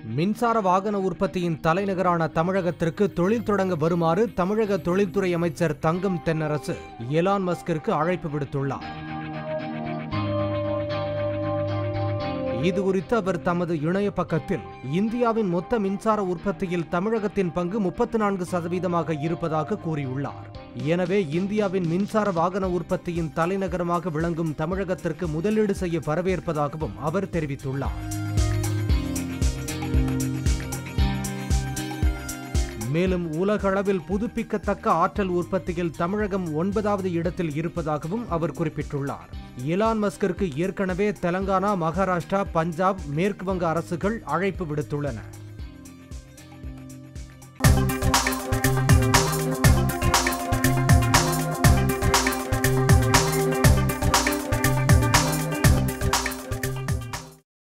மின்சார வாகன உற்பத்தியின் தலைநகரான தமிழகத்திற்கு தொழில் தொடங்க வருமாறு தமிழக தொழில்துறை அமைச்சர் தங்கம் தென்னரசு எலான் மஸ்கிற்கு அழைப்பு விடுத்துள்ளார் இது குறித்து அவர் தமது இணைய பக்கத்தில் இந்தியாவின் மொத்த மின்சார உற்பத்தியில் தமிழகத்தின் பங்கு முப்பத்தி நான்கு சதவீதமாக இருப்பதாக கூறியுள்ளார் எனவே இந்தியாவின் மின்சார வாகன உற்பத்தியின் தலைநகரமாக விளங்கும் தமிழகத்திற்கு முதலீடு செய்ய வரவேற்பதாகவும் அவர் தெரிவித்துள்ளார் மேலும் உலகளவில் புதுப்பிக்கத்தக்க ஆற்றல் உற்பத்தியில் தமிழகம் ஒன்பதாவது இடத்தில் இருப்பதாகவும் அவர் குறிப்பிட்டுள்ளார் எலான் மஸ்கிற்கு ஏற்கனவே தெலங்கானா மகாராஷ்டிரா பஞ்சாப் மேற்கு வங்க அரசுகள் அழைப்பு விடுத்துள்ளன